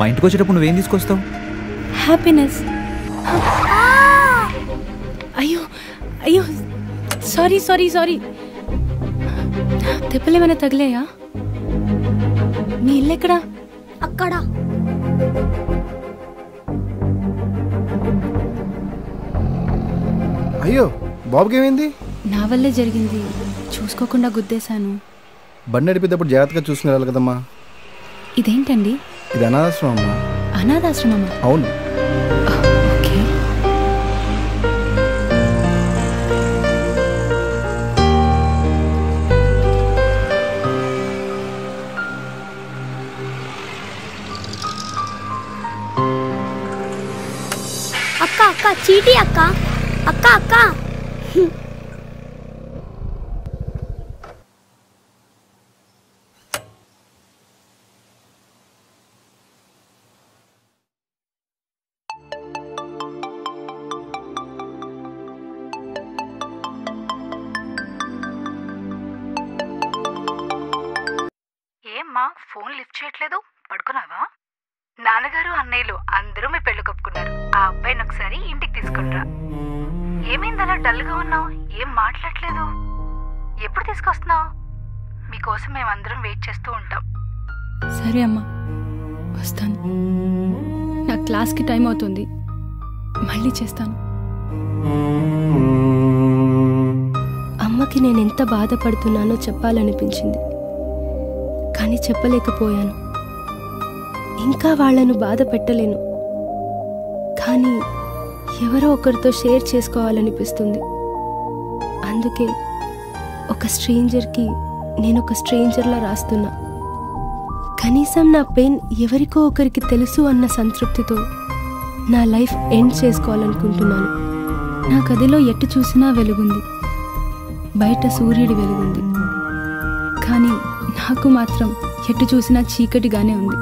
మా ఇంటికి వచ్చేటప్పుడు నువ్వేం తీసుకొస్తావు హ్యాపీనెస్ అయ్యో అయ్యో సారీ సారీ సారీ దెబ్బలు ఏమైనా తగిలాయా మీ ఇల్లు ఎక్కడా అక్కడ అయ్యో బాబుకి ఏమైంది నా వల్లే జరిగింది చూసుకోకుండా గుద్దేశాను బండి నడిపేటప్పుడు జాగ్రత్తగా చూసుకుని వెళ్ళాలి కదమ్మా ఇదేంటండి ఇది అనాథాశ్రమం అమ్మా అనాథాశ్రమమా అవును ఓకే అక్క అక్క చీటీ అక్క అక్క అక్క ఏమ్మా ఫోన్ లిఫ్ట్ చేయట్లేదు పడుకున్నావా నాన్నగారు అన్నయ్యలు అందరూ మీ పెళ్లి కప్పుకున్నారు ఆ అబ్బాయిని ఒకసారి ఇంటికి తీసుకునిరా ఏమైంది అలా డల్గా ఉన్నావు ఏం మాట్లాడలేదు ఎప్పుడు తీసుకొస్తున్నావు మీకోసం మేమందరం వెయిట్ చేస్తూ ఉంటాం సరే అమ్మా వస్తాను నా క్లాస్కి టైం అవుతుంది మళ్ళీ చేస్తాను అమ్మకి నేను ఎంత బాధపడుతున్నానో చెప్పాలనిపించింది కానీ చెప్పలేకపోయాను ఇంకా వాళ్ళను బాధ పెట్టలేను కానీ ఎవరో ఒకరితో షేర్ చేసుకోవాలనిపిస్తుంది అందుకే ఒక స్ట్రేంజర్కి నేను ఒక స్ట్రేంజర్లా రాస్తున్నా కనీసం నా పెయిన్ ఎవరికో ఒకరికి తెలుసు అన్న సంతృప్తితో నా లైఫ్ ఎండ్ చేసుకోవాలనుకుంటున్నాను నా గదిలో ఎటు చూసినా వెలుగుంది బయట సూర్యుడి వెలుగుంది కానీ నాకు మాత్రం ఎటు చూసినా చీకటిగానే ఉంది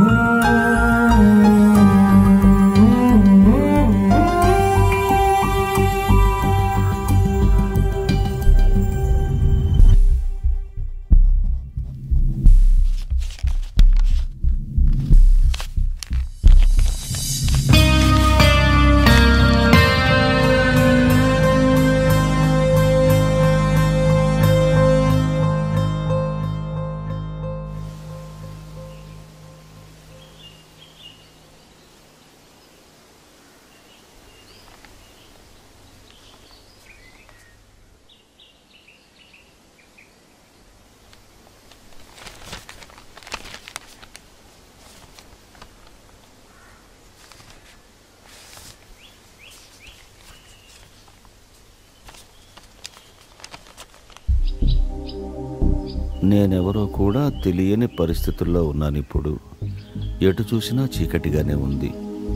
నేనెవరో కూడా తెలియని పరిస్థితుల్లో ఉన్నాను ఇప్పుడు ఎటు చూసినా చీకటిగానే ఉంది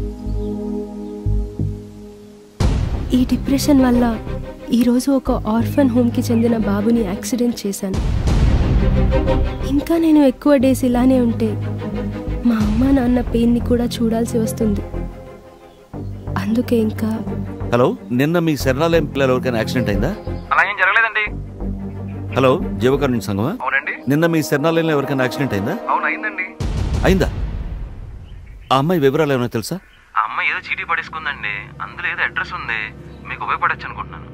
ఈ డిప్రెషన్ వల్ల ఈరోజు ఒక ఆర్ఫన్ హోమ్కి చెందిన బాబుని యాక్సిడెంట్ చేశాను ఇంకా నేను ఎక్కువ డేస్ ఇలానే ఉంటే మా అమ్మ నాన్న పెయిన్ని కూడా చూడాల్సి వస్తుంది అందుకే ఇంకా హలో నిన్న మీ శరణాలయం పిల్లలు ఎవరికైనా యాక్సిడెంట్ అయిందా అలా ఏం జరగలేదండి హలో జీవకరుణ్ సంఘమా అవునండి నిన్న మీ శరణాలయంలో ఎవరికైనా యాక్సిడెంట్ అయిందా అవును అయిందండి అయిందా ఆ అమ్మాయి వివరాలు ఏమైనా తెలుసా ఆ అమ్మాయి ఏదో చీటీ పడేసుకుందండి అందులో ఏదో అడ్రస్ ఉంది మీకు ఉపయోగపడచ్చు అనుకుంటున్నాను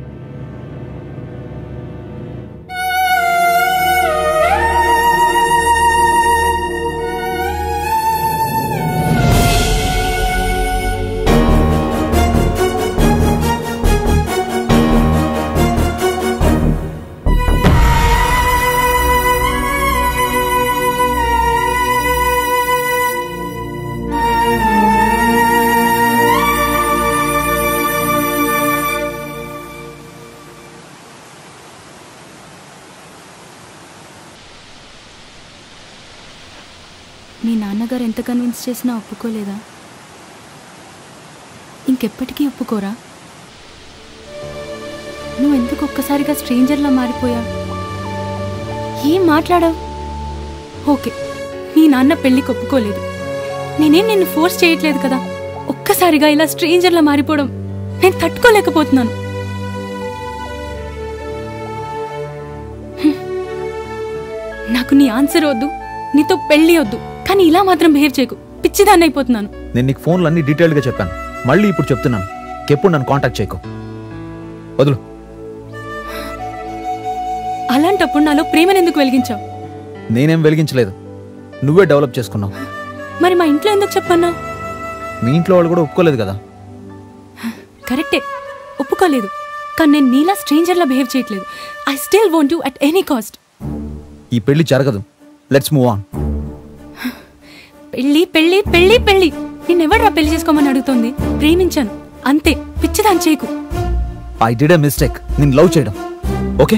మీ నాన్నగారు ఎంత కన్విన్స్ చేసినా ఒప్పుకోలేదా ఇంకెప్పటికీ ఒప్పుకోరా నువ్వు ఎందుకు ఒక్కసారిగా స్ట్రేంజర్లా మారిపోయా ఏం మాట్లాడావు ఓకే మీ నాన్న పెళ్ళికి ఒప్పుకోలేదు నేనేం నిన్ను ఫోర్స్ చేయట్లేదు కదా ఒక్కసారిగా ఇలా స్ట్రేంజర్లా మారిపోవడం నేను తట్టుకోలేకపోతున్నాను హ్మ్. నాకు నీ ఆన్సర్ వద్దు నీతో పెళ్ళి వద్దు కానీ ఇలా మాత్రం బిహేవ్ చేయకు పిచ్చిదాన్ని అయిపోతున్నాను నేను నీకు ఫోన్లో అన్ని డీటెయిల్డ్గా చెప్పాను మళ్ళీ ఇప్పుడు చెప్తున్నాను ఎప్పుడు నన్ను కాంటాక్ట్ చేయకు వదులు అలాంటప్పుడు నాలో ప్రేమను ఎందుకు వెలిగించావు నేనేం వెలిగించలేదు నువ్వే డెవలప్ చేసుకున్నావు మరి మా ఇంట్లో ఎందుకు చెప్పన్నా మీ ఇంట్లో వాళ్ళు కూడా ఒప్పుకోలేదు కదా కరెక్టే ఒప్పుకోలేదు కానీ నేను నీలా స్ట్రేంజర్లా బిహేవ్ చేయట్లేదు I still want you at any cost ఈ పెళ్లి జరగదు లెట్స్ మూవ్ ఆన్ పెళ్ళి పెళ్ళి పెళ్ళి పెళ్ళి నిన్నెవడ్రా పెళ్లి చేసుకోమని అడుగుతోంది ప్రేమించాను అంతే పిచ్చిదాని చేయకు ఐ డిడ్ ఎ మిస్టేక్ నేను లవ్ చేయడం ఓకే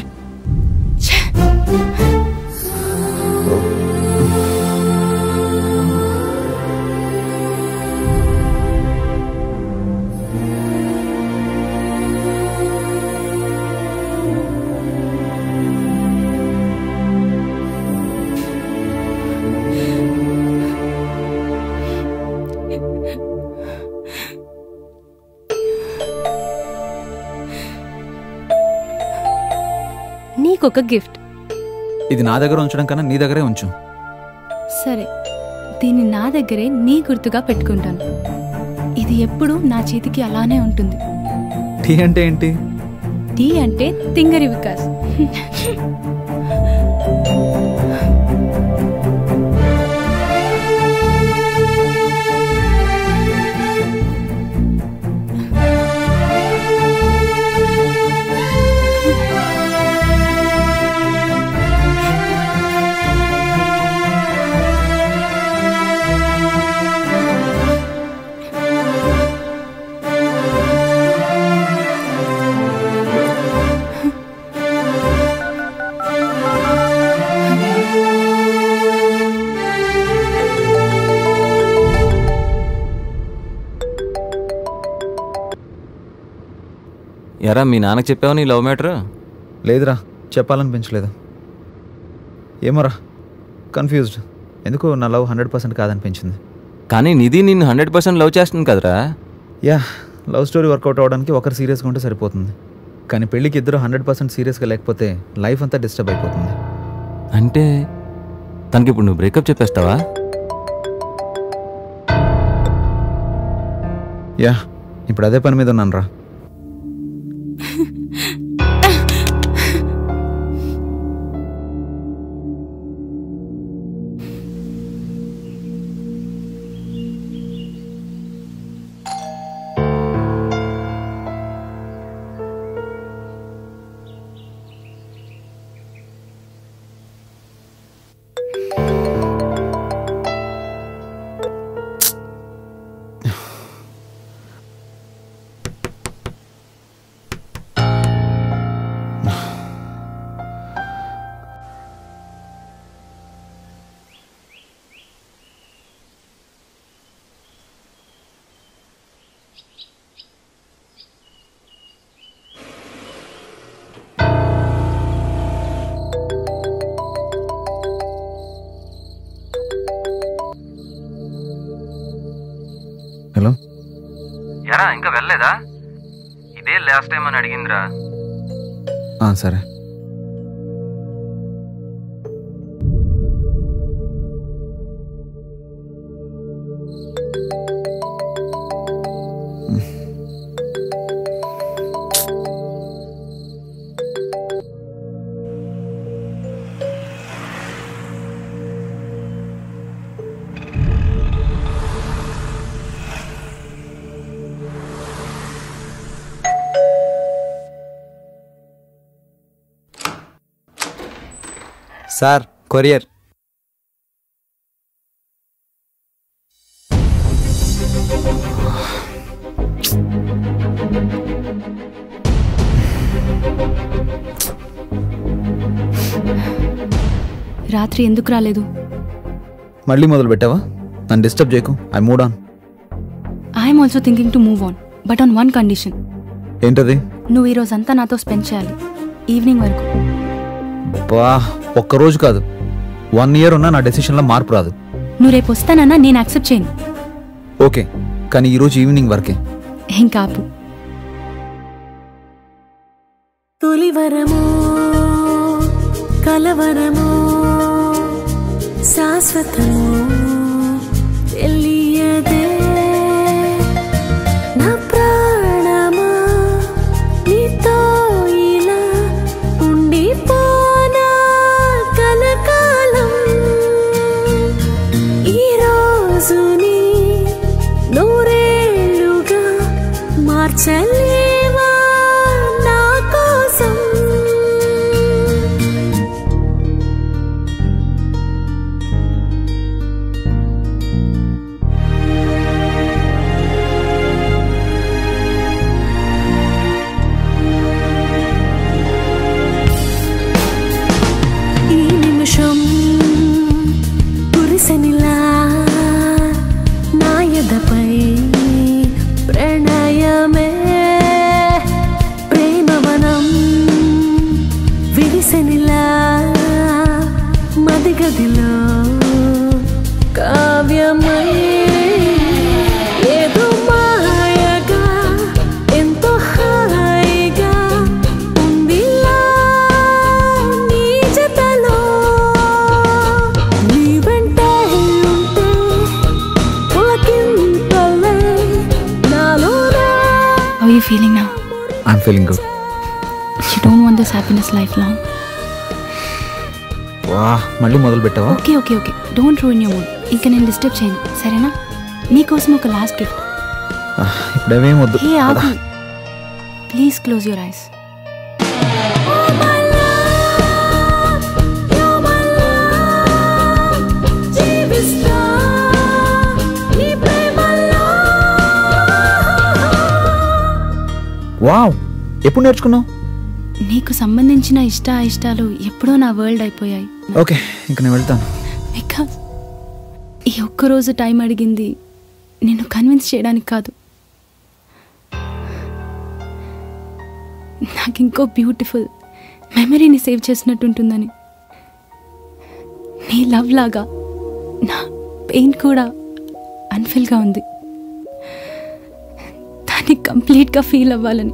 నీకొక గిఫ్ట్ ఇది నా దగ్గర ఉంచడం కన్నా నీ దగ్గరే ఉంచు సరే దీన్ని నా దగ్గరే నీ గుర్తుగా పెట్టుకుంటాను ఇది ఎప్పుడు నా చేతికి అలానే ఉంటుంది టీ అంటే ఏంటి టీ అంటే తింగరి వికాస్ ఎరా మీ నాన్నకి చెప్పావు నీ లవ్ మ్యాటర్ లేదురా చెప్పాలనిపించలేదు ఏమోరా కన్ఫ్యూజ్డ్ ఎందుకు నా లవ్ హండ్రెడ్ పర్సెంట్ కాదనిపించింది కానీ నిధి నిన్ను హండ్రెడ్ పర్సెంట్ లవ్ చేస్తుంది కదరా యా లవ్ స్టోరీ వర్కౌట్ అవ్వడానికి ఒకరు సీరియస్గా ఉంటే సరిపోతుంది కానీ పెళ్ళికి ఇద్దరు హండ్రెడ్ పర్సెంట్ సీరియస్గా లేకపోతే లైఫ్ అంతా డిస్టర్బ్ అయిపోతుంది అంటే తనకి ఇప్పుడు నువ్వు బ్రేకప్ చెప్పేస్తావా యా ఇప్పుడు అదే పని మీద ఉన్నాను రా హలో ఎరా ఇంకా వెళ్ళలేదా ఇదే లాస్ట్ టైం అని అడిగిందిరా ఆ, సరే సార్ కొరియర్ రాత్రి ఎందుకు రాలేదు మళ్ళీ మొదలు పెట్టావా నన్ను డిస్టర్బ్ చేయకు I mood on I'm also thinking to move on but on one condition ఏంటది నువ్వు ఈ రోజంతా నాతో స్పెండ్ చేయాలి ఈవినింగ్ వరకు బా ఒక్కరోజు కాదు వన్ ఇయర్ ఉన్నా నా డెసిషన్లో మార్పు రాదు నువ్వు రేపు వస్తానన్నా నేను యాక్సెప్ట్ చేయను ఓకే కానీ ఈరోజు ఈవినింగ్ వరకే ఇంకా ఆపు తొలివరము కలవరము శాశ్వతము తెలి I'm feeling good you don't want this happiness life long వా మళ్ళీ మొదలు పెట్టావా okay okay okay don't ruin you mood ఇంకా నేను డిస్టర్బ్ చేయను సరేనా నీకోసం ఒక లాస్ట్ గిఫ్ట్ ఇప్పుడు అవేం వద్దు హే ఆగు please close your eyes wow ఎప్పుడు నేర్చుకున్నావు నీకు సంబంధించిన ఇష్ట ఇష్టాలు ఎప్పుడో నా వరల్డ్ అయిపోయాయి ఓకే ఇంక నేను వెళ్తాను బికాస్ ఈ ఒక్కరోజు టైం అడిగింది నిన్ను కన్విన్స్ చేయడానికి కాదు నాకు ఇంకో బ్యూటిఫుల్ మెమరీని సేవ్ చేసినట్టుంటుందని నీ లవ్ లాగా నా పెయిన్ కూడా అన్ఫిల్గా ఉంది దాన్ని కంప్లీట్గా ఫీల్ అవ్వాలని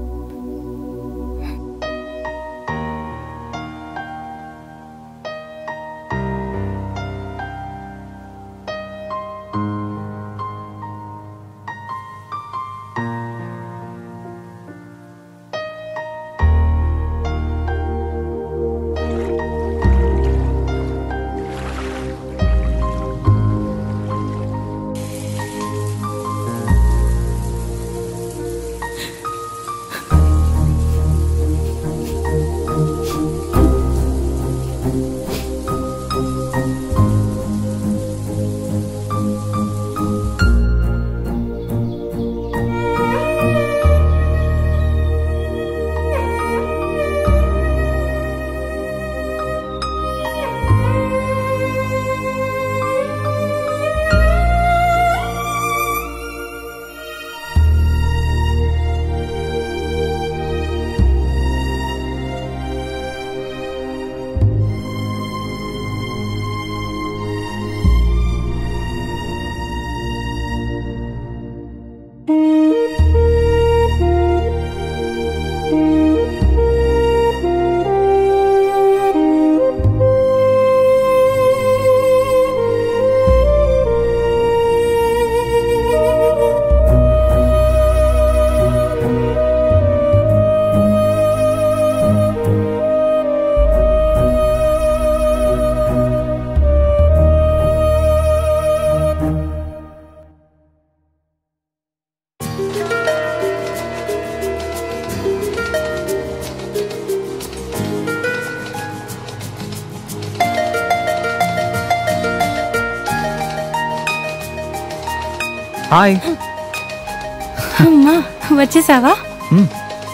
హాయ్ అమ్మా వచ్చేసావా హ్మ్.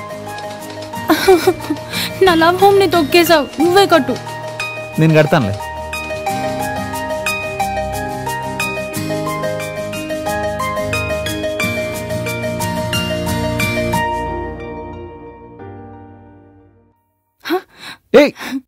నా లవ్ హోమ్ ని తొక్కేసావు నువ్వే కట్టు నేను కడతానులే ఏయ్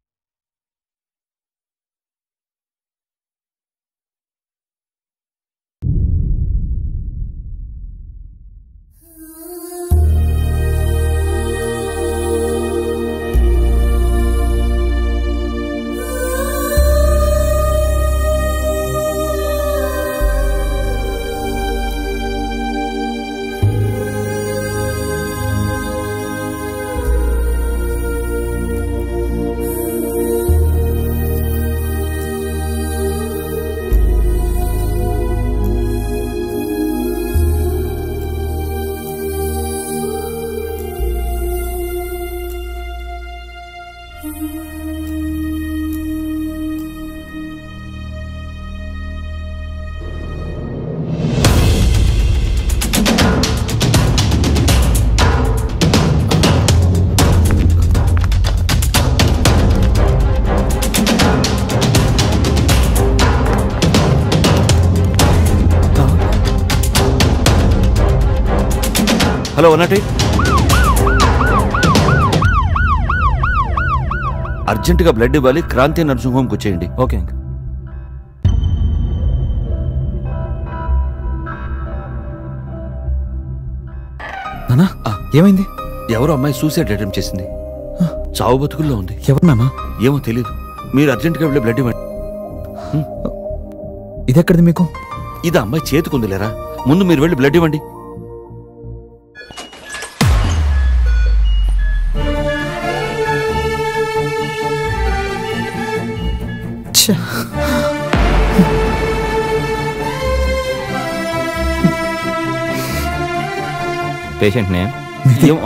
హలో వన్ అర్జెంటుగా బ్లడ్ ఇవ్వాలి క్రాంతి నర్సింగ్ హోమ్కి వచ్చేయండి ఓకే నానా ఏమైంది ఎవరో అమ్మాయి సూసైడ్ అటెంప్ట్ చేసింది చావు బతుకుల్లో ఉంది ఎవరు నానా ఏమో తెలియదు మీరు అర్జెంటుగా వెళ్ళి బ్లడ్ ఇవ్వండి ఇది ఎక్కడిది మీకు ఇది అమ్మాయి చేతికుంది లేరా ముందు మీరు వెళ్ళి బ్లడ్ ఇవ్వండి పేషెంట్ నేమ్ ఏం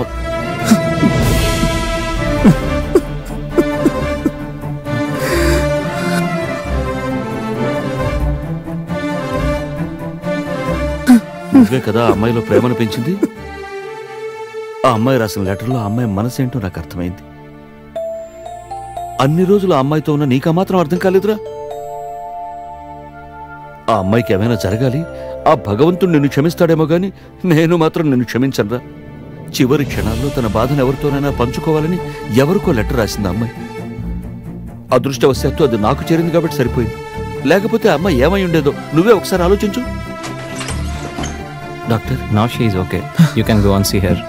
నువ్వే కదా ఆ అమ్మాయిలో ప్రేమను పెంచింది ఆ అమ్మాయి రాసిన లెటర్లో ఆ అమ్మాయి మనసేంటో నాకు అర్థమైంది అన్ని రోజులు ఆ అమ్మాయితో ఉన్న నీకా మాత్రం అర్థం కాలేదురా ఆ అమ్మాయికి ఏమైనా జరగాలి ఆ భగవంతుడు నిన్ను క్షమిస్తాడేమో గాని నేను మాత్రం నిన్ను క్షమించనురా చివరి క్షణాల్లో తన బాధను ఎవరితోనైనా పంచుకోవాలని ఎవరికో లెటర్ రాసింది ఆ అమ్మాయి అదృష్టవశాత్తు అది నాకు చేరింది కాబట్టి సరిపోయింది లేకపోతే ఆ అమ్మాయి ఏమై ఉండేదో నువ్వే ఒకసారి ఆలోచించు doctor now she is okay you can go on see her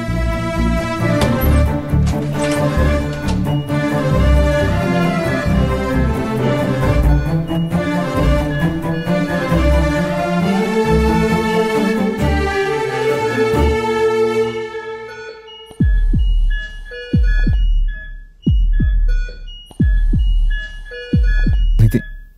నితి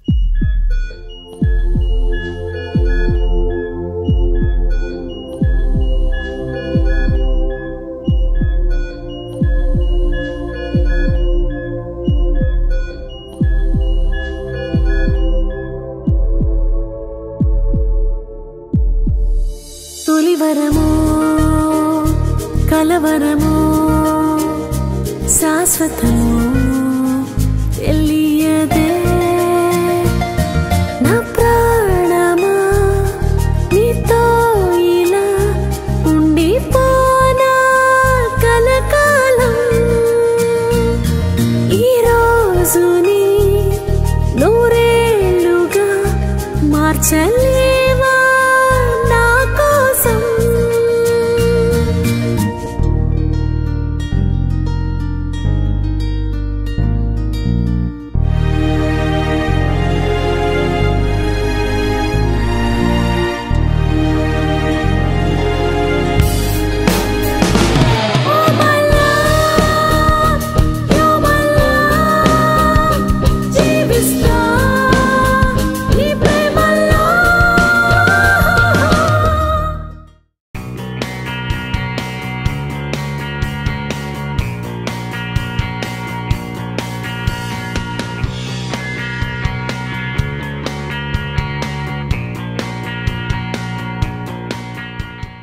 తొలివరము కలవరము శాశ్వతము